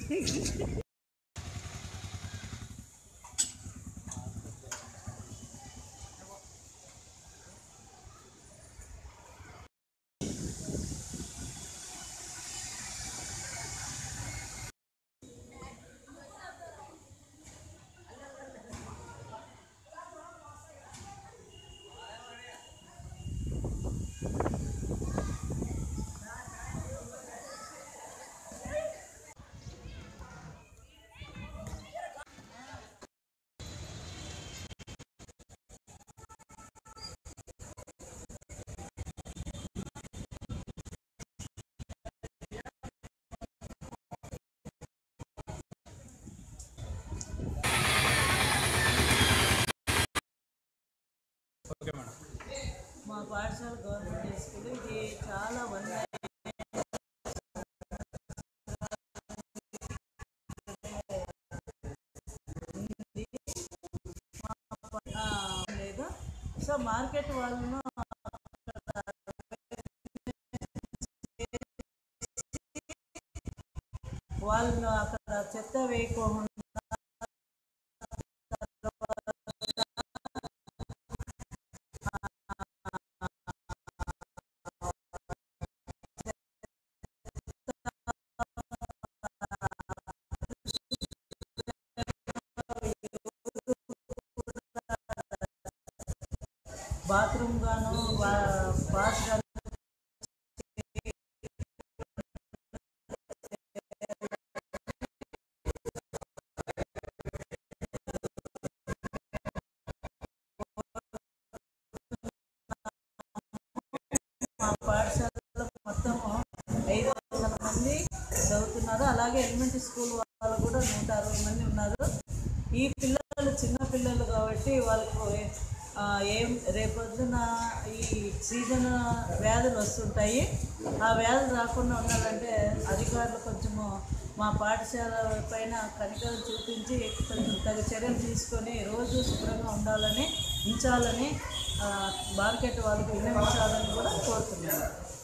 okay madam మా పాఠశాల government school ఇది చాలా వన్ లేదు సో మార్కెట్ వాళ్ళను వాళ్ళు అక్కడ చెత్త వేయకుండా బాత్రూమ్ గాను బాత్ గాను మా పాఠశాలలో మొత్తం ఐదు వందల మంది చదువుతున్నారు అలాగే ఎలిమెంటరీ స్కూల్ వాళ్ళు కూడా నూట అరవై మంది ఉన్నారు ఈ పిల్లలు చిన్న పిల్లలు కాబట్టి వాళ్ళకు ఆ, ఏం రేపొద్దున ఈ సీజన్ వ్యాధులు వస్తుంటాయి ఆ వ్యాధులు రాకుండా ఉండాలంటే అధికారులు కొంచెము మా పాఠశాల పైన కనికరం చూపించి కొంచెం తగు చర్యలు తీసుకొని రోజు శుభ్రంగా ఉండాలని ఉంచాలని ఆ, మార్కెట్ వాళ్ళకి విన్నవించాలని కూడా కోరుతున్నాను